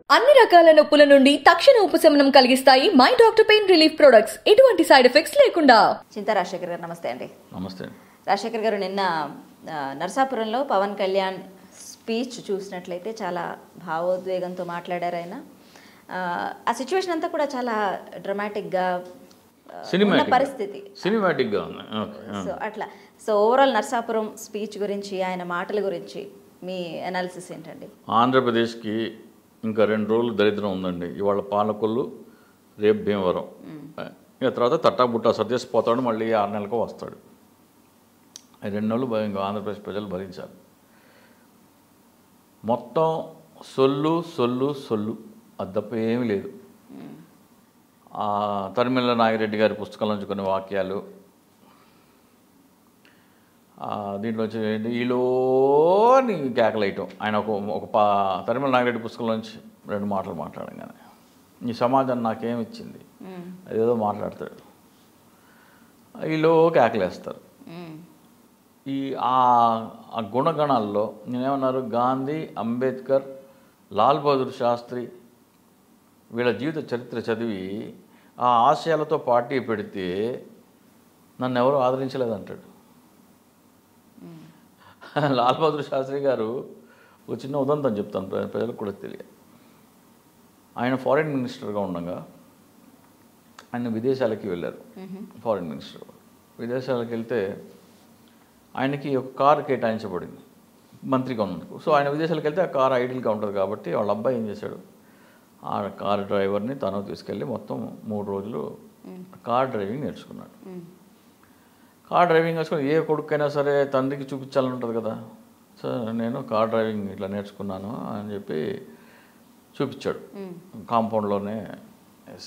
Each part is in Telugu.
అన్ని రకాల నొప్పుల నుండి తక్షణ ఉపశమనం కలిగిస్తాయి my doctor pain relief products ఎటువంటి సైడ్ ఎఫెక్ట్స్ లేకుండా చింతా రాజశేఖర్ గారు నమస్తే అండి నమస్తే రాజశేఖర్ గారు నిన్న ఆ, నరసాపురంలో పవన్ కళ్యాణ్ స్పీచ్ చూసినట్లయితే చాలా భావోద్వేగంతో మాట్లాడారు ఆయన ఆ, ఆ సిచ్యువేషన్ అంతా కూడా చాలా డ్రమాటిక్గా ఆ, ఉన్న సినిమాటిక్ పరిస్థితి సినిమాటిక్గా ఉంది ఓకే ఆ. సో అట్లా సో ఓవరాల్ నరసాపురం స్పీచ్ గురించి ఆయన మాటల గురించి మీ అనాలిసిస్ ఏంటండి ఆంధ్రప్రదేశ్కి ఇంకా రెండు రోజులు దరిద్రం ఉందండి ఇవాళ పాలకొల్లు రేపు భీమవరం ఇక తర్వాత తట్టాబుట్టా సర్దేసి పోతాడు మళ్ళీ ఆరు నెలలకు వస్తాడు ఈ రెండు నెలలు భయం- ఇంకా ఆంధ్రప్రదేశ్ ప్రజలు భరించాలి మొత్తం సొల్లు సొల్లు సొల్లు అది తప్ప ఏమీ లేదు ఆ తరిమిల్ల నాగిరెడ్డి గారి పుస్తకం నుంచి కొన్ని వాక్యాలు ఆ, దీంట్లో వచ్చి ఏంటి ఈలోని కేకలేయటం ఆయన ఒక ఒక పా తరిమల నాగిరెడ్డి పుస్తకం నుంచి రెండు మాటలు మాట్లాడంగానే ఈ సమాజం నాకేం ఇచ్చింది అదేదో మాట్లాడతాడు ఈలో కేకలేస్తారు ఈ ఆ ఆ గుణగణాల్లో నేనేమన్నారు గాంధీ అంబేద్కర్ లాల్ బహదూర్ శాస్త్రి వీళ్ళ జీవిత చరిత్ర చదివి ఆ ఆశయాలతో పార్టీ పెడితే నన్ను ఎవరు ఆదరించలేదంటాడు లాల్ బహదూర్ శాస్త్రి గారు ఒక చిన్న ఉదంతం చెప్తాను ప్ర- ప్రజలకు కూడా తెలియదు ఆయన ఫారిన్ మినిస్టర్గా ఉండగా ఆయన విదేశాలకి వెళ్ళారు ఫారిన్ మినిస్టర్ విదేశాలకు వెళ్తే ఆయనకి ఒక కారు కేటాయించబడింది మంత్రిగా ఉన్నందుకు సో ఆయన విదేశాలకు వెళ్తే ఆ కారు ఐడియల్గా ఉంటుంది కాబట్టి వాళ్ళ అబ్బాయి ఏం చేశాడు ఆ కార్ డ్రైవర్ని తను తీసుకెళ్ళి మొత్తం మూడు రోజులు కార్ డ్రైవింగ్ నేర్చుకున్నాడు కార్ డ్రైవింగ్ వేసుకొని ఏ కొడుకైనా సరే తండ్రికి చూపించాలని ఉంటుంది కదా సో నేను కార్ డ్రైవింగ్ ఇట్లా నేర్చుకున్నాను అని చెప్పి చూపించాడు కాంపౌండ్లోనే వేసి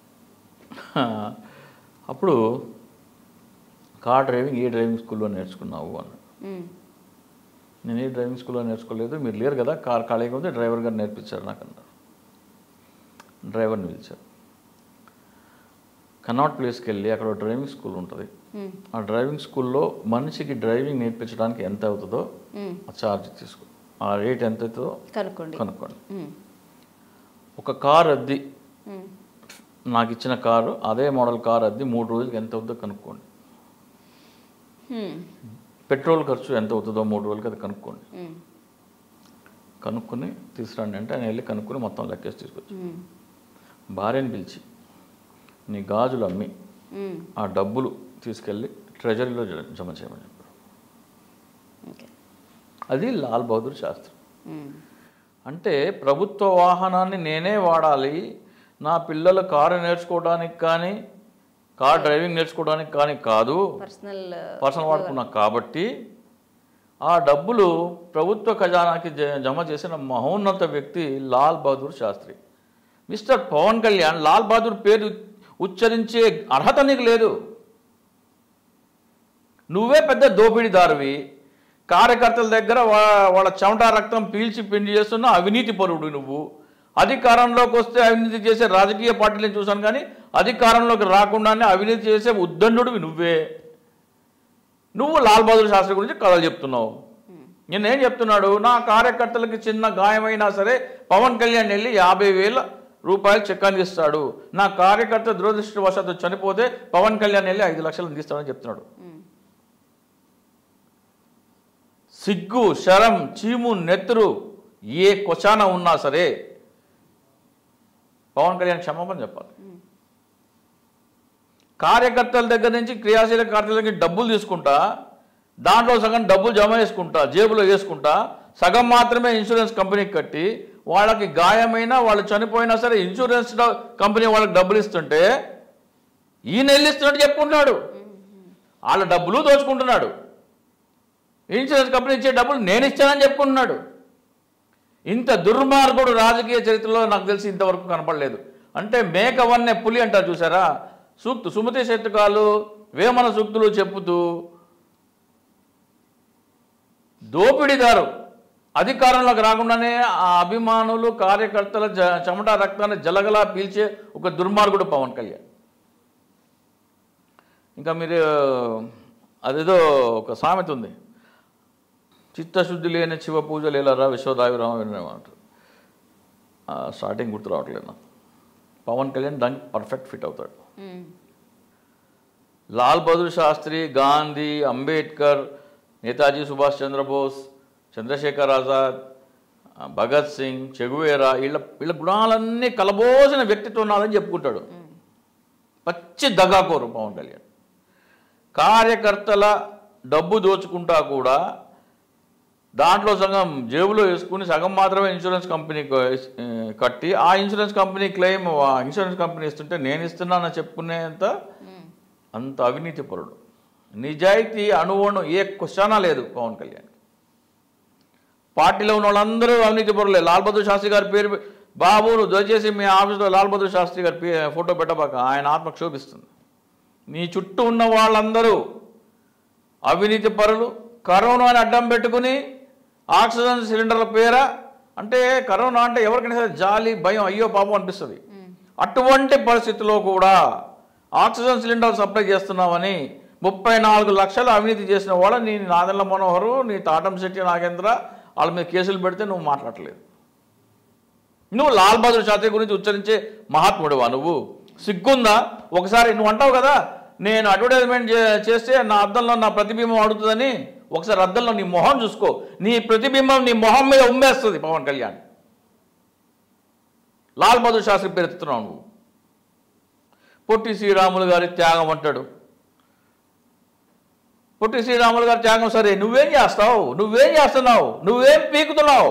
అప్పుడు కార్ డ్రైవింగ్ ఏ డ్రైవింగ్ స్కూల్లో నేర్చుకున్నావు అన్నాడు నేను ఏ డ్రైవింగ్ స్కూల్లో నేర్చుకోలేదు మీరు లేరు కదా కార్ ఖాళీగా ఉంది డ్రైవర్ గారు నేర్పించారు నాకు అన్నారు డ్రైవర్ని పిలిచారు కనాట్ ప్లేస్కి వెళ్ళి అక్కడ ఒక డ్రైవింగ్ స్కూల్ ఉంటుంది ఆ డ్రైవింగ్ స్కూల్లో మనిషికి డ్రైవింగ్ నేర్పించడానికి ఎంత అవుతుందో ఆ ఛార్జ్ తీసుకో ఆ రేట్ ఎంత అవుతుందో కనుక్కోండి కనుక్కోండి మ్మ్. ఒక కార్ అద్ది మ్మ్. నాకు ఇచ్చిన కారు అదే మోడల్ కార్ అద్ది మూడు రోజులకి ఎంత అవుతుందో కనుక్కోండి మ్మ్. పెట్రోల్ ఖర్చు ఎంత అవుతుందో మూడు రోజులకి అది కనుక్కోండి మ్మ్. కనుక్కొని తీసుకురండి అంటే ఆయన వెళ్ళి కనుక్కొని మొత్తం లెక్కేసి తీసుకొచ్చి మ్మ్. భార్యని పిలిచి నీ గాజులు అమ్మి మ్మ్. ఆ డబ్బులు తీసుకెళ్ళి ట్రెజరీలో జ- జమ చేయమని చెప్పారు ఓకే అది లాల్ బహదూర్ శాస్త్రి మ్మ్. అంటే ప్రభుత్వ వాహనాన్ని నేనే వాడాలి నా పిల్లలు కారు నేర్చుకోవడానికి కానీ కార్ డ్రైవింగ్ నేర్చుకోవడానికి కానీ కాదు పర్సనల్ పర్సనల్ వాడుకున్నా కాబట్టి ఆ డబ్బులు ప్రభుత్వ ఖజానాకి జ- జమ చేసిన మహోన్నత వ్యక్తి లాల్ బహదూర్ శాస్త్రి మిస్టర్ పవన్ కళ్యాణ్ లాల్ బహదూర్ పేరు ఉచ్చరించే అర్హత నీకు లేదు నువ్వే పెద్ద దోపిడీదారువి కార్యకర్తల దగ్గర వా- వాళ్ళ చెమట రక్తం పీల్చి పిండి చేస్తున్న అవినీతి పరుడు నువ్వు అధికారంలోకి వస్తే అవినీతి చేసే రాజకీయ పార్టీలను చూశాను కానీ అధికారంలోకి రాకుండానే అవినీతి చేసే ఉద్దండుడివి నువ్వే నువ్వు లాల్ బహదూర్ శాస్త్రి గురించి కథలు చెప్తున్నావు నేనేం చెప్తున్నాడు నా కార్యకర్తలకి చిన్న గాయమైనా సరే పవన్ కళ్యాణ్ వెళ్ళి యాభై వేల రూపాయలు చెక్ అందిస్తాడు నా కార్యకర్త దురదృష్టవశాత్తు చనిపోతే పవన్ కళ్యాణ్ వెళ్ళి ఐదు లక్షలు అందిస్తాడని చెప్తున్నాడు సిగ్గు శరం చీము నెత్తురు ఏ కొచాన ఉన్నా సరే పవన్ కళ్యాణ్ క్షమాపణ చెప్పాలి కార్యకర్తల దగ్గర నుంచి క్రియాశీల కార్యకర్తల దగ్గర డబ్బులు తీసుకుంటా దాంట్లో సగం డబ్బులు జమ చేసుకుంటా జేబులో వేసుకుంటా సగం మాత్రమే ఇన్సూరెన్స్ కంపెనీకి కట్టి వాళ్ళకి గాయమైనా వాళ్ళు చనిపోయినా సరే ఇన్సూరెన్స్ డ- కంపెనీ వాళ్ళకి డబ్బులు ఇస్తుంటే ఈయన వెళ్ళిస్తున్నట్టు చెప్పుకుంటున్నాడు వాళ్ళ డబ్బులు దోచుకుంటున్నాడు ఇన్సూరెన్స్ కంపెనీ ఇచ్చే డబ్బులు నేను ఇచ్చానని చెప్పుకుంటున్నాడు ఇంత దుర్మార్గుడు రాజకీయ చరిత్రలో నాకు తెలిసి ఇంతవరకు కనపడలేదు అంటే మేక వన్నే పులి అంటారు చూసారా సూక్తు సుమతి శతకాలు వేమన సూక్తులు చెప్పుతూ దోపిడీదారు అధికారంలోకి రాకుండానే ఆ అభిమానులు కార్యకర్తల జ చెమట రక్తాన్ని జలగలా పీల్చే ఒక దుర్మార్గుడు పవన్ కళ్యాణ్ ఇంకా మీరు అదేదో ఒక సామెత ఉంది చిత్తశుద్ధి లేని శివ పూజలు ఎలారా విశ్వదావిరామ వినరా అంటారు ఆ, స్టార్టింగ్ గుర్తు రావట్లేదు నాకు పవన్ కళ్యాణ్ దానికి పర్ఫెక్ట్ ఫిట్ అవుతాడు మ్మ్. లాల్ బహదూర్ శాస్త్రి గాంధీ అంబేద్కర్ నేతాజీ సుభాష్ చంద్రబోస్ చంద్రశేఖర్ ఆజాద్ ఆ, భగత్ సింగ్ చెగువేరా వీళ్ళ వీళ్ళ గుణాలన్నీ కలబోసిన వ్యక్తిత్వం ఉన్నాదని చెప్పుకుంటాడు పచ్చి దగాకోరు పవన్ కళ్యాణ్ కార్యకర్తల డబ్బు దోచుకుంటా కూడా దాంట్లో సగం జేబులో వేసుకుని సగం మాత్రమే ఇన్సూరెన్స్ కంపెనీకి ఆ, కట్టి ఆ ఇన్సూరెన్స్ కంపెనీ క్లెయిమ్ ఆ ఇన్సూరెన్స్ కంపెనీ ఇస్తుంటే నేను ఇస్తున్నానని చెప్పుకునేంత అంత అవినీతి పరుడు నిజాయితీ అణువణు ఏ క్వశ్చనా లేదు పవన్ కళ్యాణ్ పార్టీలో ఉన్న వాళ్ళందరూ అవినీతి పరులే లాల్ బహదూర్ శాస్త్రి గారి పేరు పె- బాబు నువ్వు దయచేసి మీ ఆఫీస్లో లాల్ బహదూర్ శాస్త్రి గారి పే- ఫోటో పెట్టబాక ఆయన ఆత్మ క్షోభిస్తుంది నీ చుట్టూ ఉన్న వాళ్ళందరూ అవినీతి పరులు కరోనాని అడ్డం పెట్టుకుని ఆక్సిజన్ సిలిండర్ల పేర అంటే కరోనా అంటే ఎవరికైనా సరే జాలి భయం అయ్యో పాపం అనిపిస్తుంది అటువంటి పరిస్థితిలో కూడా ఆక్సిజన్ సిలిండర్ సప్లై చేస్తున్నామని ముప్పై నాలుగు లక్షలు అవినీతి చేసిన వాళ్ళ నీ నాదెల్ల మనోహరు నీ తాటం శెట్టి నాగేంద్ర వాళ్ళ మీద కేసులు పెడితే నువ్వు మాట్లాడలేదు నువ్వు లాల్ బహదూర్ శాస్త్రి గురించి ఉచ్చరించే మహాత్ముడువా నువ్వు సిగ్గుందా ఒకసారి నువ్వు అంటావు కదా నేను అడ్వర్టైజ్మెంట్ చే- చేస్తే నా అద్దంలో నా ప్రతిబింబం అడుగుతుందని ఒకసారి అద్దంలో నీ మొహం చూసుకో నీ ప్రతిబింబం నీ మొహం మీద ఉమ్మేస్తుంది పవన్ కళ్యాణ్ లాల్ బహదూర్ శాస్త్రి పేరు ఎత్తుతున్నావు నువ్వు పొట్టి శ్రీరాములు గారి త్యాగం అంటాడు పొట్టి శ్రీరాములు గారి త్యాగం సరే నువ్వేం చేస్తావు నువ్వేం చేస్తున్నావు నువ్వేం పీకుతున్నావు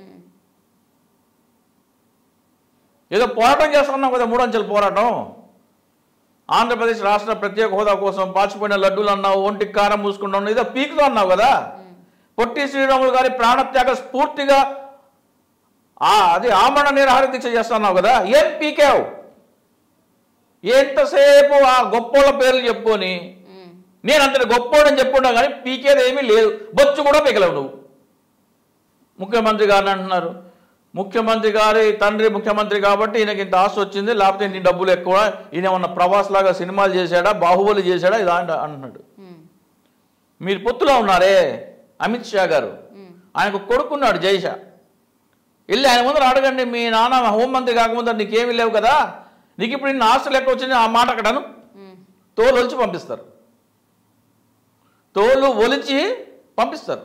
ఏదో పోరాటం చేస్తున్నావు కదా మూడంచెల పోరాటం ఆంధ్రప్రదేశ్ రాష్ట్ర ప్రత్యేక హోదా కోసం పాచిపోయిన లడ్డూలు అన్నావు ఒంటికి కారం మూసుకుంటావు ఏదో పీకుతో అన్నావు కదా పొట్టి శ్రీరాములు గారి ప్రాణత్యాగ స్ఫూర్తిగా ఆ అది ఆమరణ నిరాహార దీక్ష చేస్తున్నావు కదా ఏం పీకావు ఎంతసేపు ఆ గొప్పోళ్ళ పేర్లు చెప్పుకొని మ్మ్. నేను అంతటి గొప్పోడని చెప్పుకున్నా కానీ పీకేది ఏమీ లేదు బొచ్చు కూడా పీకలేవు నువ్వు ముఖ్యమంత్రి గారిని అంటున్నారు ముఖ్యమంత్రి గారి తండ్రి ముఖ్యమంత్రి కాబట్టి ఈయనకి ఇంత ఆస్తి వచ్చింది లేకపోతే ఇన్ని డబ్బులు ఎక్కువ ఈయన ఉన్న ప్రభాస్ లాగా సినిమాలు చేశాడా బాహుబలి చేశాడా ఇది అంట- అంటున్నాడు మ్మ్. మీరు పొత్తులో ఉన్నారే అమిత్ షా గారు ఆయనకు కొడుకున్నాడు జైషా వెళ్ళి ఆయన ముందర అడగండి మీ నాన్న హోంమంత్రి కాకముందర నీకేమీ లేవు కదా నీకు ఇప్పుడు ఇన్ని ఆస్తులు ఎక్కువ వచ్చింది ఆ మాట అక్కడను మ్మ్. తోలు ఒలిచి పంపిస్తారు తోలు ఒలిచి పంపిస్తారు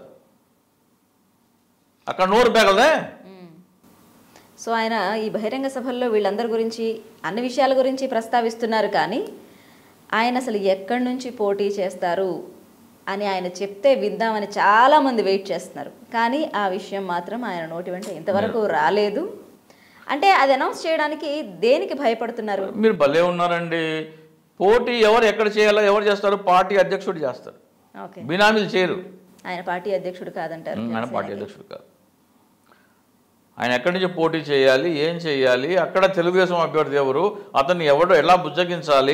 అక్కడ నోరు పేగలదే మ్మ్. సో ఆయన ఈ బహిరంగ సభల్లో వీళ్ళందరి గురించి అన్ని విషయాల గురించి ప్రస్తావిస్తున్నారు కానీ ఆయన అసలు ఎక్కడి నుంచి పోటీ చేస్తారు అని ఆయన చెప్తే విద్దామని చాలామంది వెయిట్ చేస్తున్నారు కానీ ఆ విషయం మాత్రం ఆయన నోటి వెంట ఇంతవరకు రాలేదు అంటే అది అనౌన్స్ చేయడానికి దేనికి భయపడుతున్నారు మీరు భలే ఉన్నారండి పోటీ ఎవరు ఎక్కడ చేయాలో ఎవరు చేస్తారు పార్టీ అధ్యక్షుడు చేస్తారు ఓకే బినామీలు చేయరు ఆయన పార్టీ అధ్యక్షుడు కాదంటారు ఆయన పార్టీ జనసేనకి. అధ్యక్షుడు కాదు ఆయన ఎక్కడి నుంచి పోటీ చేయాలి ఏం చేయాలి అక్కడ తెలుగుదేశం అభ్యర్థి ఎవరు అతన్ని ఎవడు ఎలా బుజ్జగించాలి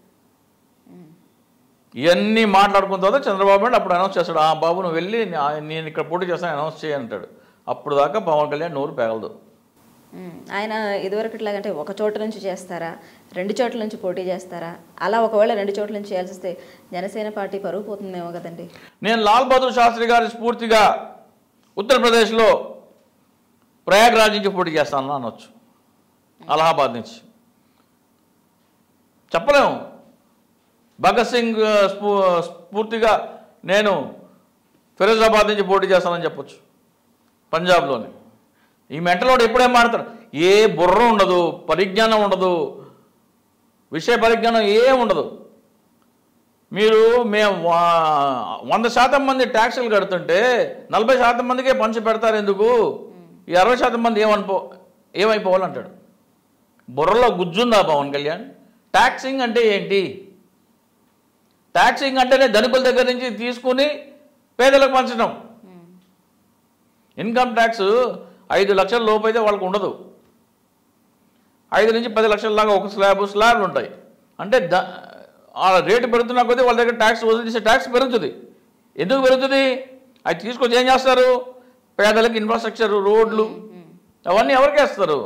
ఇవన్నీ మాట్లాడుకున్న తర్వాత చంద్రబాబు నాయుడు అప్పుడు అనౌన్స్ చేస్తాడు ఆ బాబు నువ్వు వెళ్ళి నే- నేను ఇక్కడ పోటీ చేస్తాను అనౌన్స్ చేయి అంటాడు అప్పుడు దాకా పవన్ కళ్యాణ్ నోరు పేగలదు మ్మ్. ఆయన ఇదివరకు ఇట్లాగంటే ఒక చోట నుంచి చేస్తారా రెండు చోట్ల నుంచి పోటీ చేస్తారా అలా ఒకవేళ రెండు చోట్ల నుంచి చేయాల్సి వస్తే జనసేన పార్టీ పరువు పోతుందేమో కదండి నేను లాల్ బహదూర్ శాస్త్రి గారి స్ఫూర్తిగా ఉత్తరప్రదేశ్లో ప్రయాగ్రాజ్ నుంచి పోటీ చేస్తాను అనొచ్చు అలహాబాద్ నుంచి చెప్పలేము భగత్ సింగ్ ఆ, స్ఫూ స్ఫూర్తిగా నేను ఫిరోజాబాద్ నుంచి పోటీ చేస్తానని చెప్పొచ్చు పంజాబ్లోని ఈ మెంటలోడు ఎప్పుడేం మాడతాడు ఏ బుర్ర ఉండదు పరిజ్ఞానం ఉండదు విషయ పరిజ్ఞానం ఏం ఉండదు మీరు మేము వా- వంద శాతం మంది ట్యాక్సులు కడుతుంటే నలభై శాతం మందికే పంచి పెడతారు ఎందుకు ఈ అరవై శాతం మంది ఏమనిపో ఏమైపోవాలంటాడు బుర్రలో గుజ్జుందా పవన్ కళ్యాణ్ ట్యాక్సింగ్ అంటే ఏంటి ట్యాక్సింగ్ అంటేనే ధనికుల దగ్గర నుంచి తీసుకుని పేదలకు పంచడం ఇన్కమ్ ట్యాక్స్ ఐదు లక్షల లోపు అయితే వాళ్ళకు ఉండదు ఐదు నుంచి పది లక్షల దాకా ఒక స్లాబ్ స్లాబ్లు ఉంటాయి అంటే ద ఆ రేటు పెరుగుతున్నా కొద్దీ వాళ్ళ దగ్గర ట్యాక్స్ వసూలు చేసే ట్యాక్స్ పెరుగుతుంది ఎందుకు పెరుగుతుంది అది తీసుకొచ్చి ఏం చేస్తారు పేదలకు ఇన్ఫ్రాస్ట్రక్చర్ రోడ్లు అవన్నీ ఎవరికి వేస్తారు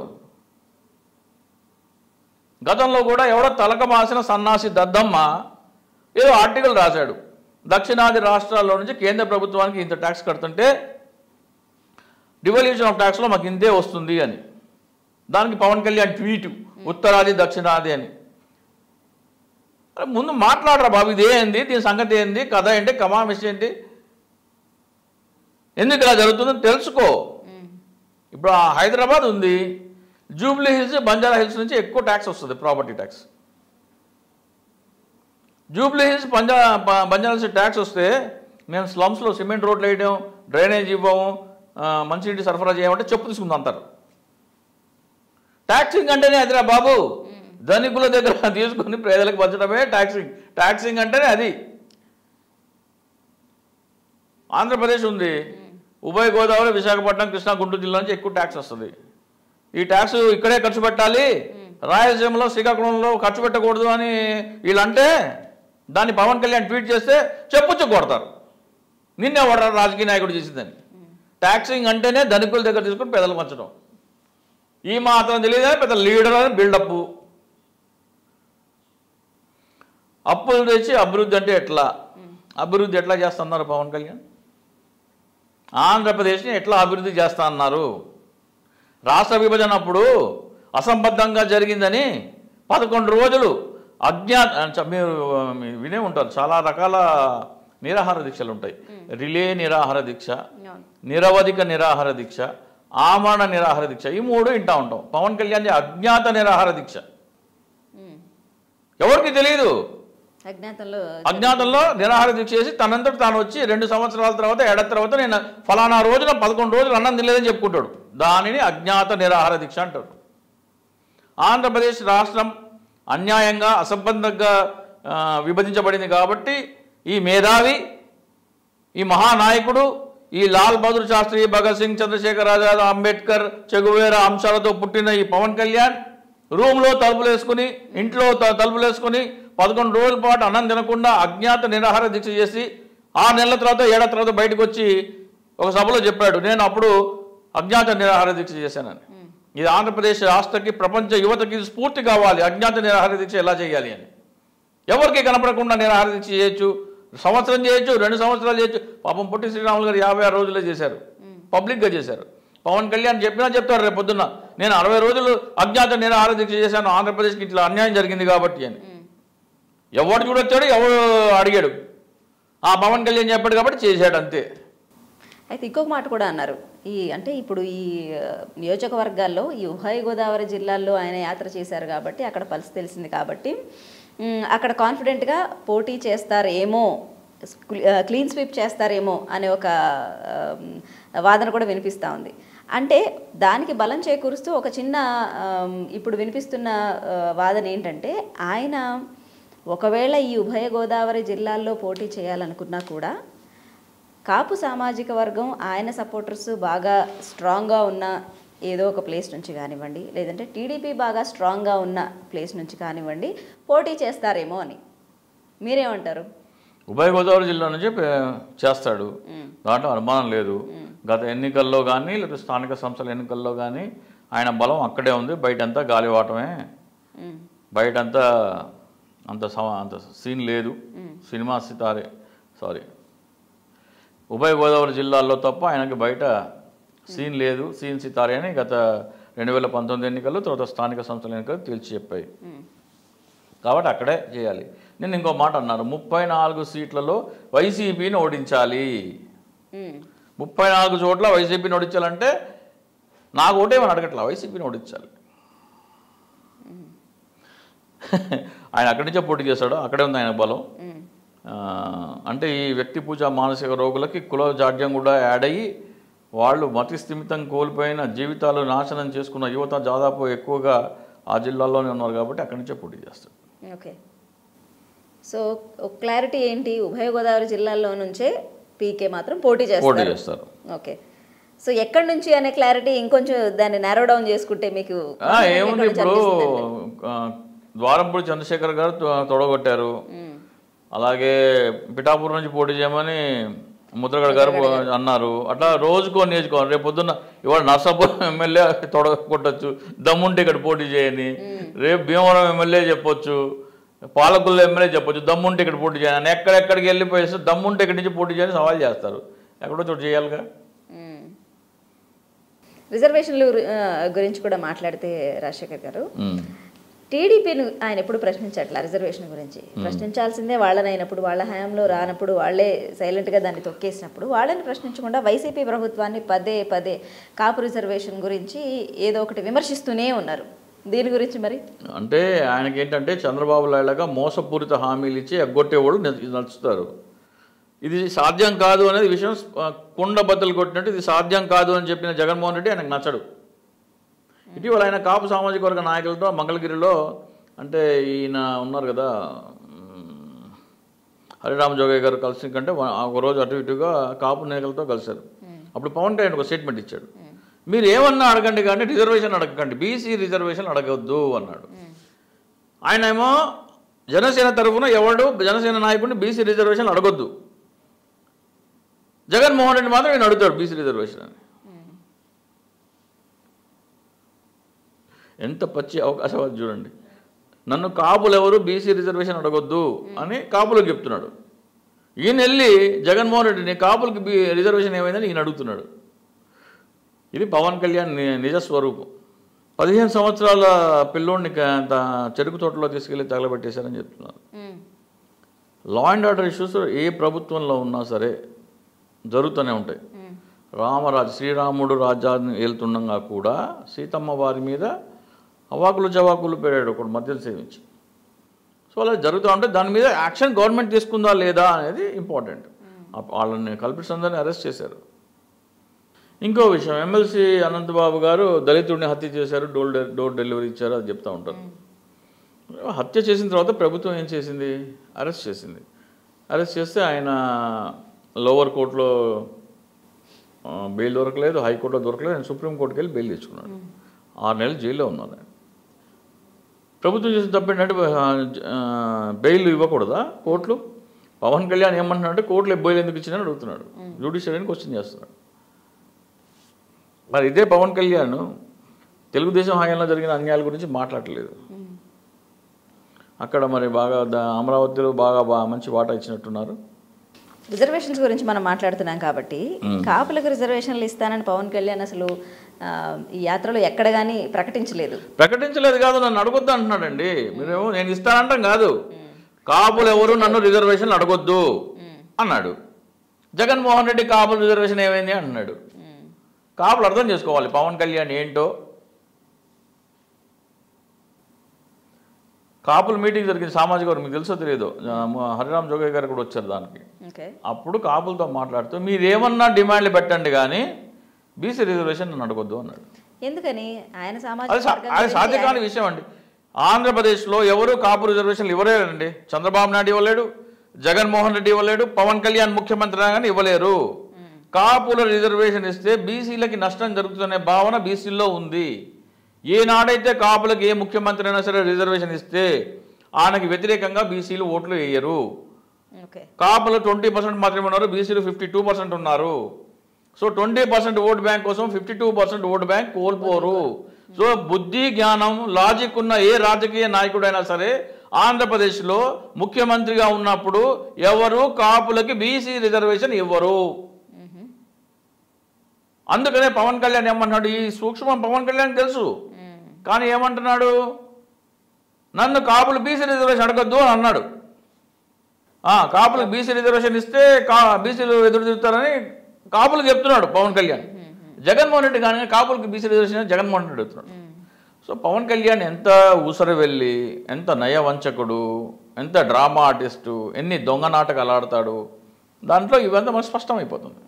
గతంలో కూడా ఎవడో తలక మాసిన సన్నాసి దద్దమ్మ ఏదో ఆర్టికల్ రాశాడు దక్షిణాది రాష్ట్రాల్లో నుంచి కేంద్ర ప్రభుత్వానికి ఇంత ట్యాక్స్ కడుతుంటే డివల్యూషన్ ఆఫ్ ట్యాక్స్లో మాకు ఇంతే వస్తుంది అని దానికి పవన్ కళ్యాణ్ ట్వీట్ ఉత్తరాది దక్షిణాది అని అరే ముందు మాట్లాడరా బాబు ఇది ఏంది దీని సంగతి ఏంది కథ ఏంటి కమామిష్ ఏంటి ఎందుకు ఇలా జరుగుతుందో తెలుసుకో ఇప్పుడు ఆ హైదరాబాద్ ఉంది జూబ్లీ హిల్స్ బంజారా హిల్స్ నుంచి ఎక్కువ ట్యాక్స్ వస్తుంది ప్రాపర్టీ ట్యాక్స్ జూబ్లీ హిల్స్ పంజా ప- బంజారా హిల్స్ ట్యాక్స్ వస్తే మేము స్లమ్స్లో సిమెంట్ రోడ్లు వేయడం డ్రైనేజ్ ఇవ్వము ఆ, మంచినీటి సరఫరా చేయమంటే చెప్పు తీసుకుందాం అంటారు ట్యాక్సింగ్ అంటేనే అదిరా బాబు ధనికుల దగ్గర తీసుకుని పేదలకు పంచడమే ట్యాక్సింగ్ ట్యాక్సింగ్ అంటేనే అది ఆంధ్రప్రదేశ్ ఉంది ఉభయ గోదావరి విశాఖపట్నం కృష్ణా గుంటూరు జిల్లా నుంచి ఎక్కువ ట్యాక్స్ వస్తుంది ఈ ట్యాక్స్ ఇక్కడే ఖర్చు పెట్టాలి రాయలసీమలో శ్రీకాకుళంలో ఖర్చు పెట్టకూడదు అని వీళ్ళంటే దాన్ని పవన్ కళ్యాణ్ ట్వీట్ చేస్తే చెప్పుచ్చు కొడతారు నిన్నే వాడారు రాజకీయ నాయకుడు చేసిందని ట్యాక్సింగ్ అంటేనే ధనికుల దగ్గర తీసుకుని పేదలకు పంచడం ఈ మాత్రం తెలియదు పెద్ద లీడర్ అని బిల్డప్ అప్పులు తెచ్చి అభివృద్ధి అంటే ఎట్లా అభివృద్ధి ఎట్లా చేస్తున్నారు పవన్ కళ్యాణ్ ఆంధ్రప్రదేశ్ని ఎట్లా అభివృద్ధి చేస్తా అన్నారు రాష్ట్ర విభజన అప్పుడు అసంబద్ధంగా జరిగిందని పదకొండు రోజులు అజ్ఞా చ- మీరు ఆ, మీరు వినే ఉంటారు చాలా రకాల నిరాహార దీక్షలు ఉంటాయి రిలే నిరాహార దీక్ష అవును నిరవధిక నిరాహార దీక్ష ఆమరణ నిరాహార దీక్ష ఈ మూడు వింటా ఉంటాం పవన్ కళ్యాణ్ అజ్ఞాత నిరాహార దీక్ష ఉమ్. ఎవరికి తెలియదు అజ్ఞాతంలో అజ్ఞాతంలో నిరాహార దీక్ష చేసి తనంతట తాను వచ్చి రెండు సంవత్సరాల తర్వాత ఏడాది తర్వాత నేను ఫలానా రోజున పదకొండు రోజులు అన్నం తినలేదని చెప్పుకుంటాడు దానిని అజ్ఞాత నిరాహార దీక్ష అంటారు ఆంధ్రప్రదేశ్ రాష్ట్రం అన్యాయంగా అసంబద్ధంగా ఆ, విభజించబడింది కాబట్టి ఈ మేధావి ఈ మహానాయకుడు ఈ లాల్ బహదూర్ శాస్త్రి భగత్ సింగ్ చంద్రశేఖర్ ఆజాద్ అంబేద్కర్ చెగువేర అంశాలతో పుట్టిన ఈ పవన్ కళ్యాణ్ రూమ్లో తలుపులు వేసుకుని ఇంట్లో త- తలుపులు వేసుకుని పదకొండు రోజుల పాటు అన్నం తినకుండా అజ్ఞాత నిరాహార దీక్ష చేసి ఆరు నెలల తర్వాత ఏడాది తర్వాత బయటకు వచ్చి ఒక సభలో చెప్పాడు నేను అప్పుడు అజ్ఞాత నిరాహార దీక్ష చేశానని ఇది ఆంధ్రప్రదేశ్ రాష్ట్రకి ప్రపంచ యువతకి ఇది స్ఫూర్తి కావాలి అజ్ఞాత నిరాహార దీక్ష ఎలా చేయాలి అని ఎవరికి కనపడకుండా నిరాహార దీక్ష చేయొచ్చు సంవత్సరం చేయొచ్చు రెండు సంవత్సరాలు చేయొచ్చు పాపం పొట్టి శ్రీరాములు గారు యాభై ఆరు రోజులే చేశారు పబ్లిక్గా చేశారు పవన్ కళ్యాణ్ చెప్పినా చెప్తారు రేపు పొద్దున్న నేను అరవై రోజులు అజ్ఞాత నిరాహార దీక్ష చేశాను ఆంధ్రప్రదేశ్కి ఇట్లా అన్యాయం జరిగింది కాబట్టి అని ఎవడు చూడొచ్చాడు ఎవడు అడిగాడు ఆ పవన్ కళ్యాణ్ చెప్పాడు కాబట్టి చేశాడు అంతే అయితే ఇంకొక మాట కూడా అన్నారు ఈ అంటే ఇప్పుడు ఈ ఆ, నియోజకవర్గాల్లో ఈ ఉభయ గోదావరి జిల్లాల్లో ఆయన యాత్ర చేశారు కాబట్టి అక్కడ పరిస్థితి తెలిసింది కాబట్టి మ్, అక్కడ కాన్ఫిడెంట్గా పోటీ చేస్తారేమో స్క్లీ- ఆ, క్లీన్ స్వీప్ చేస్తారేమో అనే ఒక ఆ, వాదన కూడా వినిపిస్తూ ఉంది అంటే దానికి బలం చేకూరుస్తూ ఒక చిన్న ఆ, ఇప్పుడు వినిపిస్తున్న ఆ, వాదన ఏంటంటే ఆయన ఒకవేళ ఈ ఉభయ గోదావరి జిల్లాల్లో పోటీ చేయాలనుకున్నా కూడా కాపు సామాజిక వర్గం ఆయన సపోర్టర్స్ బాగా స్ట్రాంగ్గా ఉన్న ఏదో ఒక ప్లేస్ నుంచి కానివ్వండి లేదంటే టీడీపీ బాగా స్ట్రాంగ్గా ఉన్న ప్లేస్ నుంచి కానివ్వండి పోటీ చేస్తారేమో అని మీరేమంటారు ఉభయ గోదావరి జిల్లా నుంచి పే- చేస్తాడు దాంట్లో అనుమానం లేదు గత ఎన్నికల్లో కానీ లేదా స్థానిక సంస్థల ఎన్నికల్లో కానీ ఆయన బలం అక్కడే ఉంది బయటంతా గాలివాటమే మ్, బయటంతా అంత సమ అంత సీన్ లేదు సినిమా సితారే సారీ ఉభయ గోదావరి జిల్లాల్లో తప్ప ఆయనకి బయట సీన్ లేదు సీన్ సితారే అని గత రెండు వేల పంతొమ్మిది ఎన్నికల్లో తర్వాత స్థానిక సంస్థల ఎన్నికలు తేల్చి చెప్పాయి మ్, కాబట్టి అక్కడే చేయాలి నేను ఇంకో మాట అన్నారు ముప్పై నాలుగు సీట్లలో వైసీపీని ఓడించాలి మ్, ముప్పై నాలుగు చోట్ల వైసీపీని ఓడించాలంటే నాకు ఓటేమని అడగట్లా వైసీపీని ఓడించాలి ఆయన అక్కడి నుంచే పోటీ చేశాడు అక్కడే ఉంది ఆయన బలం మ్, ఆ, అంటే ఈ వ్యక్తి పూజ మానసిక రోగులకి కుల జాడ్యం కూడా యాడ్ అయ్యి వాళ్ళు మతి స్థిమితం కోల్పోయిన జీవితాలు నాశనం చేసుకున్న యువత దాదాపు ఎక్కువగా ఆ జిల్లాలోనే ఉన్నారు కాబట్టి అక్కడి నుంచే పోటీ చేస్తారు ఓకే సో ఒక క్లారిటీ ఏంటి ఉభయ గోదావరి జిల్లాల్లో నుంచే పీకే మాత్రం పోటీ పోటీ చేస్తారు చేస్తారు ఓకే సో ఎక్కడి నుంచి అనే క్లారిటీ ఇంకొంచెం దాన్ని నారో డౌన్ చేసుకుంటే మీకు ఆ, ఏముంది ఎక్కడి నుంచి ఇప్పుడు అనిపిస్తుందండి? ఆ, ద్వారంపూడి చంద్రశేఖర్ గారు తొ- తొడగొట్టారు మ్, అలాగే పిఠాపురం నుంచి పోటీ చేయమని ముద్రగడ గారు అన్నారు అట్లా రోజుకో నియోజకవర్గం రేపు పొద్దున్న ఇవాళ నర్సాపురం ఎమ్మెల్యే తొడగొట్టచ్చు దమ్ముంటే ఇక్కడ పోటీ చేయని రేపు భీమవరం ఎమ్మెల్యే చెప్పొచ్చు పాలకుల్లో ఎమ్మెల్యే చెప్పొచ్చు దమ్ముంటే ఇక్కడ పోటీ చేయని ఎక్కడెక్కడికి వెళ్ళిపోయేస్తే దమ్ముంటే ఇక్కడి నుంచి పోటీ చేయని సవాల్ చేస్తారు ఎక్కడో చోటు చేయాలిగా మ్మ్. రిజర్వేషన్లు ఆ, గురించి కూడా మాట్లాడితే రాజశేఖర్ గారు ఉమ్. టీడీపీని ఆయన ఎప్పుడు ప్రశ్నించట్ల రిజర్వేషన్ గురించి ప్రశ్నించాల్సిందే వాళ్ళని అయినప్పుడు వాళ్ళ హయాంలో రానప్పుడు వాళ్ళే సైలెంట్గా దాన్ని తొక్కేసినప్పుడు వాళ్ళని ప్రశ్నించకుండా వైసీపీ ప్రభుత్వాన్ని పదే పదే కాపు రిజర్వేషన్ గురించి ఏదో ఒకటి విమర్శిస్తూనే ఉన్నారు దీని గురించి మరి అంటే ఆయనకి ఏంటంటే చంద్రబాబు లాగా మోసపూరిత హామీలు ఇచ్చి ఎగ్గొట్టేవాళ్ళు న- నచ్చుతారు ఇది సాధ్యం కాదు అనేది విషయం ఆ, కుండ బద్దలు కొట్టినట్టు ఇది సాధ్యం కాదు అని చెప్పిన జగన్మోహన్ రెడ్డి ఆయనకు నచ్చడు ఇటీవల ఆయన కాపు సామాజిక వర్గ నాయకులతో మంగళగిరిలో అంటే ఈయన ఉన్నారు కదా ఉమ్, హరిరామ జోగయ్య గారు కలిసి కంటే వా- ఒక రోజు అటు ఇటుగా కాపు నేతలతో కలిశారు అప్పుడు పవన్ కళ్యాణ్ ఒక స్టేట్మెంట్ ఇచ్చాడు మీరు ఏమన్నా అడగండి కానీ రిజర్వేషన్ అడగకండి బీసీ రిజర్వేషన్ అడగొద్దు అన్నాడు ఆయన ఏమో జనసేన తరఫున ఎవడు జనసేన నాయకుడిని బీసీ రిజర్వేషన్ అడగొద్దు జగన్మోహన్ రెడ్డి మాత్రం నేను అడుగుతాడు బీసీ రిజర్వేషన్ అని ఎంత పచ్చి అవకాశవాది చూడండి నన్ను కాపులు ఎవరు బీసీ రిజర్వేషన్ అడగొద్దు అని కాపులకు చెప్తున్నాడు ఈయన వెళ్ళి జగన్మోహన్ రెడ్డిని కాపులకి బీ రిజర్వేషన్ ఏమైందని ఈయన అడుగుతున్నాడు ఇది పవన్ కళ్యాణ్ ని- నిజ స్వరూపం పదిహేను సంవత్సరాల పిల్లోడిని క- అంత చెరుకు తోటలో తీసుకెళ్ళి తగలబెట్టేశారని చెప్తున్నారు లా అండ్ ఆర్డర్ ఇష్యూస్ ఏ ప్రభుత్వంలో ఉన్నా సరే జరుగుతూనే ఉంటాయి రామరాజు శ్రీరాముడు రాజ్యాన్ని వెళ్తుండగా కూడా సీతమ్మ వారి మీద అవాకులు జవాకులు పెరాడు ఒకడు మధ్యలో సేవించి సో అలా జరుగుతూ ఉంటే దాని మీద యాక్షన్ గవర్నమెంట్ తీసుకుందా లేదా అనేది ఇంపార్టెంట్ అప్ప- వాళ్ళని కల్పిట్స్ అందరినీ అరెస్ట్ చేశారు ఇంకో విషయం ఎమ్మెల్సీ అనంతబాబు గారు దళితుడిని హత్య చేశారు డోర్ డె- డోర్ డెలివరీ ఇచ్చారు అది చెప్తా ఉంటారు హత్య చేసిన తర్వాత ప్రభుత్వం ఏం చేసింది అరెస్ట్ చేసింది అరెస్ట్ చేస్తే ఆయన లోవర్ కోర్టులో ఆ, బెయిల్ దొరకలేదు హైకోర్టులో దొరకలేదు ఆయన సుప్రీంకోర్టుకి వెళ్ళి బెయిల్ తెచ్చుకున్నాడు ఆరు నెలలు జైల్లో ఉన్నారు ఆయన ప్రభుత్వం చేసిన తప్పు ఏంటంటే ఆ, ఆ, బెయిల్ ఇవ్వకూడదా కోర్టులు పవన్ కళ్యాణ్ ఏమంటున్నాడంటే కోర్టులో బెయిల్ ఎందుకు ఇచ్చిందని అడుగుతున్నాడు జ్యుడిషియరీని క్వశ్చన్ చేస్తున్నాడు మరి ఇదే పవన్ కళ్యాణ్ తెలుగుదేశం హయాంలో జరిగిన అన్యాయాల గురించి మాట్లాడలేదు అక్కడ మరి బాగా ద- అమరావతిలో బాగా బా మంచి వాటా ఇచ్చినట్టున్నారు రిజర్వేషన్స్ గురించి మనం మాట్లాడుతున్నాం కాబట్టి కాపులకు రిజర్వేషన్లు ఇస్తానని పవన్ కళ్యాణ్ అసలు ఆ, ఈ యాత్రలో ఎక్కడ కానీ ప్రకటించలేదు ప్రకటించలేదు కాదు నన్ను అడగొద్దు అంటున్నాడండి మీరేమో నేను ఇస్తానంటాం కాదు కాపులు ఎవరు నన్ను రిజర్వేషన్ అడగొద్దు అన్నాడు జగన్మోహన్ రెడ్డి కాపుల రిజర్వేషన్ ఏమైంది అంటున్నాడు కాపులు అర్థం చేసుకోవాలి పవన్ కళ్యాణ్ ఏంటో కాపుల మీటింగ్ జరిగింది సామాజిక వర్గం మీకు తెలుసో తెలియదు ఆ, మ- హరిరామ్ జోగయ్య గారు కూడా వచ్చారు దానికి ఓకే అప్పుడు కాపులతో మాట్లాడుతూ మీరు ఏమన్నా డిమాండ్లు పెట్టండి కానీ బీసీ రిజర్వేషన్ నన్ను అడగొద్దు అన్నాడు ఎందుకని ఆయన అది సామాజిక సా- వర్గం అది గురించి సాధ్య కాని ఆయన- విషయం అండి ఆంధ్రప్రదేశ్లో ఎవరు కాపు రిజర్వేషన్లు ఇవ్వలేరండి చంద్రబాబు నాయుడు ఇవ్వలేడు జగన్మోహన్ రెడ్డి ఇవ్వలేడు పవన్ కళ్యాణ్ ముఖ్యమంత్రి కానీ ఇవ్వలేరు కాపుల రిజర్వేషన్ ఇస్తే బీసీలకి నష్టం జరుగుతుందనే భావన బీసీల్లో ఉంది ఏనాడైతే కాపులకు ఏ ముఖ్యమంత్రి అయినా సరే రిజర్వేషన్ ఇస్తే ఆయనకి వ్యతిరేకంగా బీసీలు ఓట్లు వేయరు ఓకే కాపులు ట్వంటీ పర్సెంట్ మాత్రమే ఉన్నారు బీసీలు ఫిఫ్టీ టూ పర్సెంట్ ఉన్నారు so twenty percent vote bank కోసం fifty two percent vote bank కోల్పోరు సో బుద్ధి జ్ఞానం లాజిక్ ఉన్న ఏ రాజకీయ నాయకుడైనా సరే ఆంధ్రప్రదేశ్లో ముఖ్యమంత్రిగా ఉన్నప్పుడు ఎవరు కాపులకి బీసీ రిజర్వేషన్ ఇవ్వరు అందుకనే పవన్ కళ్యాణ్ ఏమంటున్నాడు ఈ సూక్ష్మం పవన్ కళ్యాణ్ తెలుసు కానీ ఏమంటున్నాడు నన్ను కాపులు బీసీ రిజర్వేషన్ అడగద్దు అని అన్నాడు ఆ, కాపులకు బీసీ రిజర్వేషన్ ఇస్తే కా బీసీలు ఎదురు తిరుగుతారని కాపులకు చెప్తున్నాడు పవన్ కళ్యాణ్ జగన్మోహన్ రెడ్డి కానీ కాపులకు బీసీ రిజర్వేషన్ అని జగన్మోహన్ రెడ్డి అడుగుతున్నాడు సో పవన్ కళ్యాణ్ ఎంత ఊసర వెళ్ళి ఎంత నయవంచకుడు ఎంత డ్రామా ఆర్టిస్టు ఎన్ని దొంగ నాటకాలు ఆడతాడు దాంట్లో ఇవంతా మనకు స్పష్టమైపోతుంది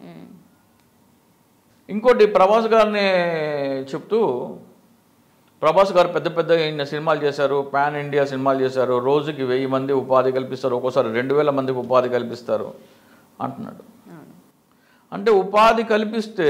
ఇంకోటి ప్రభాస్ గారిని చెప్తూ ప్రభాస్ గారు పెద్ద పెద్ద ఇన్ని సినిమాలు చేశారు పాన్ ఇండియా సినిమాలు చేశారు రోజుకి వెయ్యి మంది ఉపాధి కల్పిస్తారు ఒక్కోసారి రెండు వేల మందికి ఉపాధి కల్పిస్తారు అంటున్నాడు అవును. అంటే ఉపాధి కల్పిస్తే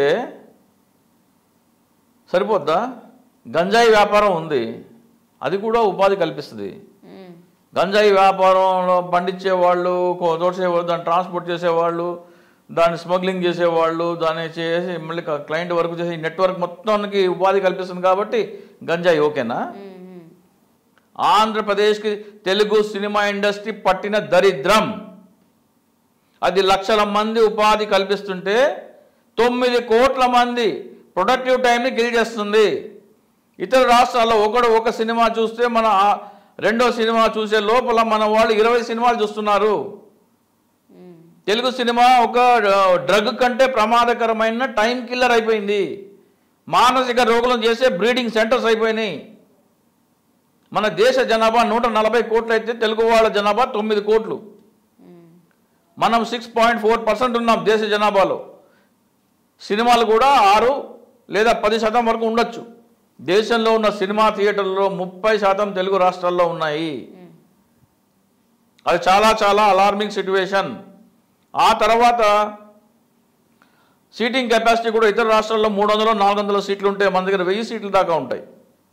సరిపోద్దా గంజాయి వ్యాపారం ఉంది అది కూడా ఉపాధి కల్పిస్తుంది మ్మ్. గంజాయి వ్యాపారంలో పండించే వాళ్ళు తోసేవాళ్ళు దాన్ని ట్రాన్స్పోర్ట్ చేసేవాళ్ళు దాన్ని స్మగ్లింగ్ చేసేవాళ్ళు దాన్ని చేసి మళ్ళీ క్లయింట్ వర్క్ చేసి నెట్వర్క్ మొత్తానికి ఉపాధి కల్పిస్తుంది కాబట్టి గంజాయి ఓకేనా మ్మ్, మ్మ్. ఆంధ్రప్రదేశ్కి తెలుగు సినిమా ఇండస్ట్రీ పట్టిన దరిద్రం అది లక్షల మంది ఉపాధి కల్పిస్తుంటే తొమ్మిది కోట్ల మంది ప్రొడక్టివ్ టైంని కిల్ చేస్తుంది ఇతర రాష్ట్రాల్లో ఒకడు ఒక సినిమా చూస్తే మన ఆ రెండో సినిమా చూసే లోపల మన వాళ్ళు ఇరవై సినిమాలు చూస్తున్నారు తెలుగు సినిమా ఒక డ్రగ్ కంటే ప్రమాదకరమైన టైం కిల్లర్ అయిపోయింది మానసిక రోగులను చేసే బ్రీడింగ్ సెంటర్స్ అయిపోయినాయి మన దేశ జనాభా నూట నలభై కోట్లు అయితే తెలుగు వాళ్ళ జనాభా తొమ్మిది కోట్లు మనం సిక్స్ పాయింట్ ఫోర్ పర్సెంట్ ఉన్నాం దేశ జనాభాలో సినిమాలు కూడా ఆరు లేదా పది శాతం వరకు ఉండొచ్చు దేశంలో ఉన్న సినిమా థియేటర్లలో ముప్పై శాతం తెలుగు రాష్ట్రాల్లో ఉన్నాయి అది చాలా చాలా అలార్మింగ్ సిచ్యువేషన్ ఆ తర్వాత సీటింగ్ కెపాసిటీ కూడా ఇతర రాష్ట్రాల్లో మూడు వందలు నాలుగు వందల సీట్లు ఉంటే మన దగ్గర వెయ్యి సీట్లు దాకా ఉంటాయి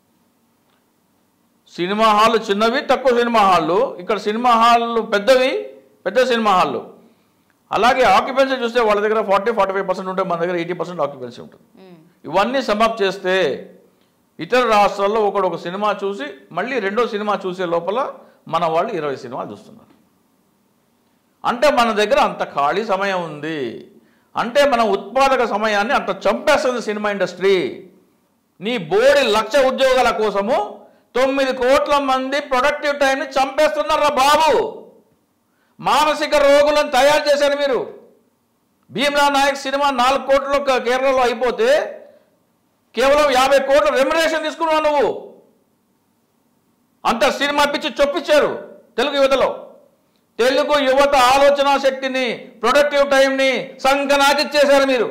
సినిమా హాళ్ళు చిన్నవి తక్కువ సినిమా హాళ్ళు ఇక్కడ సినిమా హాళ్ళు పెద్దవి పెద్ద సినిమా హాళ్ళు అలాగే ఆక్యుపెన్సీ చూస్తే వాళ్ళ దగ్గర ఫార్టీ ఫార్టీ ఫైవ్ పర్సెంట్ ఉంటే మన దగ్గర ఎయిటీ పర్సెంట్ ఆక్యుపెన్సీ ఉంటుంది ఇవన్నీ సమాప్ చేస్తే ఇతర రాష్ట్రాల్లో ఒకడు ఒక సినిమా చూసి మళ్ళీ రెండో సినిమా చూసే లోపల మన వాళ్ళు ఇరవై సినిమాలు చూస్తున్నారు అంటే మన దగ్గర అంత ఖాళీ సమయం ఉంది అంటే మన ఉత్పాదక సమయాన్ని అంత చంపేస్తుంది సినిమా ఇండస్ట్రీ నీ బోడి లక్ష ఉద్యోగాల కోసము తొమ్మిది కోట్ల మంది ప్రొడక్టివ్ టైంని చంపేస్తున్నారా బాబు మానసిక రోగులను తయారు చేశారు మీరు భీమ్లా నాయక్ సినిమా నాలుగు కోట్లు క- కేరళలో అయిపోతే కేవలం యాభై కోట్ల రెమ్యునేషన్ తీసుకున్నావు నువ్వు అంత సినిమా పిచ్చి చొప్పించారు తెలుగు యువతలో తెలుగు యువత ఆలోచన శక్తిని ప్రొడక్టివ్ టైంని సంకనాకిచ్చేశారు మీరు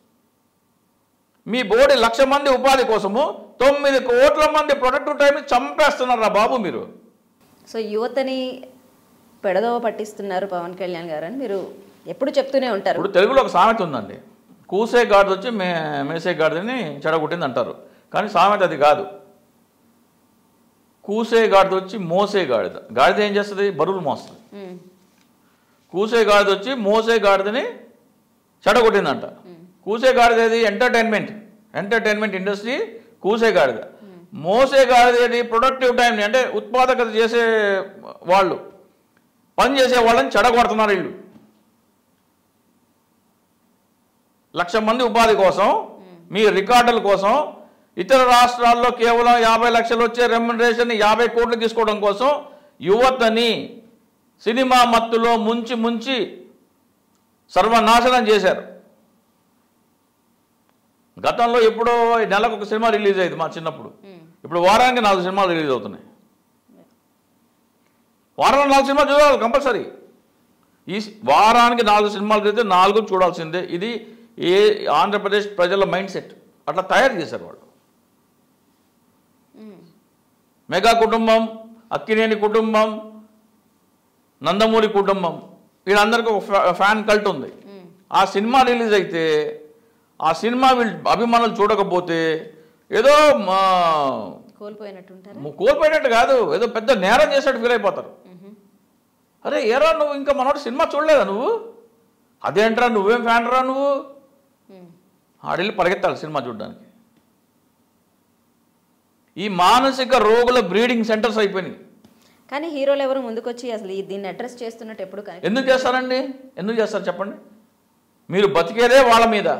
మీ బోర్డు లక్ష మంది ఉపాధి కోసము తొమ్మిది కోట్ల మంది ప్రొడక్టివ్ టైంని చంపేస్తున్నారా బాబు మీరు సో యువతని పెడదవ పట్టిస్తున్నారు పవన్ కళ్యాణ్ గారు అని మీరు ఎప్పుడు చెప్తూనే ఉంటారు ఇప్పుడు తెలుగులో ఒక సామెత ఉందండి కూసే గాడిద వచ్చి మే మేసే గాడిదని చెడగొట్టింది అంటారు కానీ సామెత అది కాదు కూసే గాడిద వచ్చి మోసే గాడిద గాడిద ఏం చేస్తుంది బరువులు మోస్తుంది ఉమ్, కూసే గాడిద వచ్చి మోసే గాడిదని చెడగొట్టిందంట కూసే గాడిద ఏది ఎంటర్టైన్మెంట్ ఎంటర్టైన్మెంట్ ఇండస్ట్రీ కూసే గాడిద మోసే గాడిద ఏది ప్రొడక్టివ్ టైంని అంటే ఉత్పాదకత చేసే వాళ్ళు పని చేసే వాళ్ళని చెడగొడుతున్నారు వీళ్ళు లక్ష మంది ఉపాధి కోసం మీ రికార్డుల కోసం ఇతర రాష్ట్రాల్లో కేవలం యాభై లక్షలు వచ్చే రెమ్యునరేషన్ యాభై కోట్లు తీసుకోవడం కోసం యువతని సినిమా మత్తులో ముంచి ముంచి సర్వనాశనం చేశారు గతంలో ఎప్పుడో నెలకు ఒక సినిమా రిలీజ్ అయ్యేది మా చిన్నప్పుడు ఇప్పుడు వారానికి నాలుగు సినిమాలు రిలీజ్ అవుతున్నాయి వారంలో నాలుగు సినిమాలు చూడాలి కంపల్సరీ ఈ సి- వారానికి నాలుగు సినిమాలు అయితే నాలుగు చూడాల్సిందే ఇది ఏ ఆంధ్రప్రదేశ్ ప్రజల మైండ్ సెట్ అట్లా తయారు చేశారు వాళ్ళు మెగా కుటుంబం అక్కినేని కుటుంబం నందమూరి కుటుంబం వీళ్ళందరికీ ఒక ఫ్యా- ఫ్యాన్ కల్ట్ ఉంది ఆ సినిమా రిలీజ్ అయితే ఆ సినిమా వీళ్ళు అభిమానులు చూడకపోతే ఏదో మా కోల్పోయినట్టుంటారు కోల్పోయినట్టు కాదు ఏదో పెద్ద నేరం చేసినట్టు ఫీల్ అయిపోతారు అరే ఏరా నువ్వు ఇంకా మనోడు సినిమా చూడలేదా నువ్వు అదేంట్రా నువ్వేం ఫ్యాన్ రా నువ్వు ఆడెళ్ళి పరిగెత్తాలి సినిమా చూడడానికి ఈ మానసిక రోగుల బ్రీడింగ్ సెంటర్స్ అయిపోయినాయి కానీ హీరోలు ఎవరు ముందుకొచ్చి అసలు ఈ- దీన్ని అడ్రస్ చేస్తున్నట్టు ఎప్పుడు కనెక్ట్ ఎందుకు చేస్తారండి ఎందుకు చేస్తారు చెప్పండి మీరు బతికేదే వాళ్ళ మీద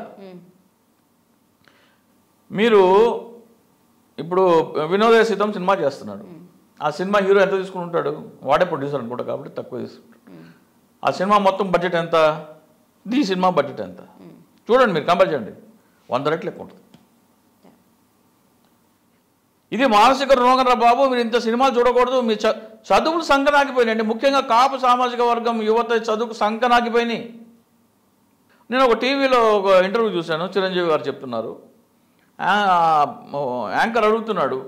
మీరు ఇప్పుడు వినోదయ సీతం సినిమా చేస్తున్నాడు ఆ సినిమా హీరో ఎంత తీసుకుని ఉంటాడు వాడే ప్రొడ్యూసర్ అనుకుంటా కాబట్టి తక్కువ తీసుకుంటాడు ఆ సినిమా మొత్తం బడ్జెట్ ఎంత ఈ సినిమా బడ్జెట్ ఎంత చూడండి మీరు కంపేర్ చేయండి వంద రెట్లు ఎక్కువ ఉంటుంది ఇది మానసిక రోగం రా బాబు మీరు ఇంత సినిమాలు చూడకూడదు మీ చ చదువులు సంకనాగిపోయినాయండి ముఖ్యంగా కాపు సామాజిక వర్గం యువత చదువుకు సంకనాగిపోయినాయి నేను ఒక టీవీలో ఒక ఇంటర్వ్యూ చూశాను చిరంజీవి గారు చెప్తున్నారు ఆ- యాంకర్ అడుగుతున్నాడు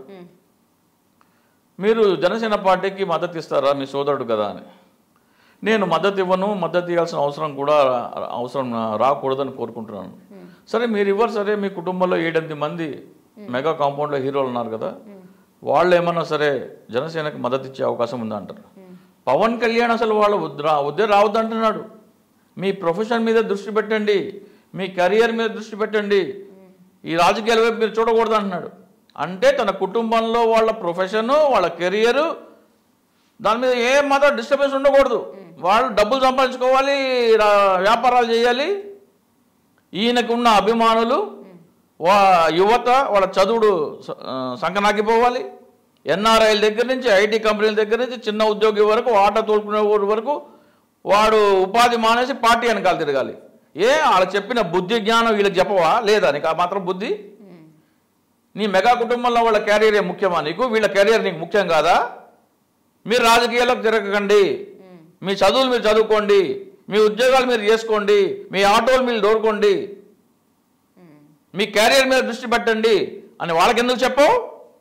మీరు జనసేన పార్టీకి మద్దతు ఇస్తారా మీ సోదరుడు కదా అని నేను మద్దతు ఇవ్వను మద్దతు ఇవ్వాల్సిన అవసరం కూడా అవసరం రాకూడదని కోరుకుంటున్నాను సరే మీరు ఇవ్వరు సరే మీ కుటుంబంలో ఏడెనిమిది మంది మెగా కాంపౌండ్లో హీరోలు ఉన్నారు కదా వాళ్ళు ఏమన్నా సరే జనసేనకి మద్దతు ఇచ్చే అవకాశం ఉందా అంటారు పవన్ కళ్యాణ్ అసలు వాళ్ళు వద్దు వద్దే రావద్దు అంటున్నాడు మీ ప్రొఫెషన్ మీద దృష్టి పెట్టండి మీ కెరియర్ మీద దృష్టి పెట్టండి ఈ రాజకీయాల వైపు మీరు చూడకూడదు అంటున్నాడు అంటే తన కుటుంబంలో వాళ్ళ ప్రొఫెషను వాళ్ళ కెరియరు దాని మీద ఏ మాత్రం డిస్టర్బెన్స్ ఉండకూడదు వాళ్ళు డబ్బులు సంపాదించుకోవాలి రా- వ్యాపారాలు చేయాలి ఈయనకు ఉన్న అభిమానులు వా యువత వాళ్ళ చదువుడు స- ఆ, సంకనాకిపోవాలి ఎన్ఆర్ఐల దగ్గర నుంచి ఐటీ కంపెనీల దగ్గర నుంచి చిన్న ఉద్యోగి వరకు ఆటో తోలుకునే వాడి వరకు వాడు ఉపాధి మానేసి పార్టీ వెనకాల తిరగాలి ఏ వాళ్ళ చెప్పిన బుద్ధి జ్ఞానం వీళ్ళకి చెప్పవా లేదా నీకు ఆ మాత్రం బుద్ధి నీ మెగా కుటుంబంలో వాళ్ళ క్యారియరే ముఖ్యమా నీకు వీళ్ళ కెరీర్ నీకు ముఖ్యం కాదా మీరు రాజకీయాల్లోకి తిరగకండి మీ చదువులు మీరు చదువుకోండి మీ ఉద్యోగాలు మీరు చేసుకోండి మీ ఆటోలు మీరు దోరుకోండి మీ క్యారియర్ మీద దృష్టి పెట్టండి అని వాళ్ళకి ఎందుకు చెప్పవు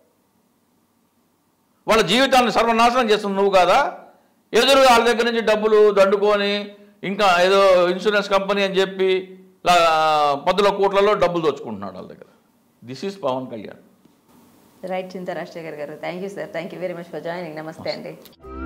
వాళ్ళ జీవితాన్ని సర్వనాశనం చేస్తుంది నువ్వు కాదా ఎదురు వాళ్ళ దగ్గర నుంచి డబ్బులు దండుకొని ఇంకా ఏదో ఇన్సూరెన్స్ కంపెనీ అని చెప్పి లా- పదుల కోట్లలో డబ్బులు దోచుకుంటున్నాడు వాళ్ళ దగ్గర this is Pawan Kalyan right Chinta Rajasekhar గారు thank you sir thank you very much for joining namaste అండి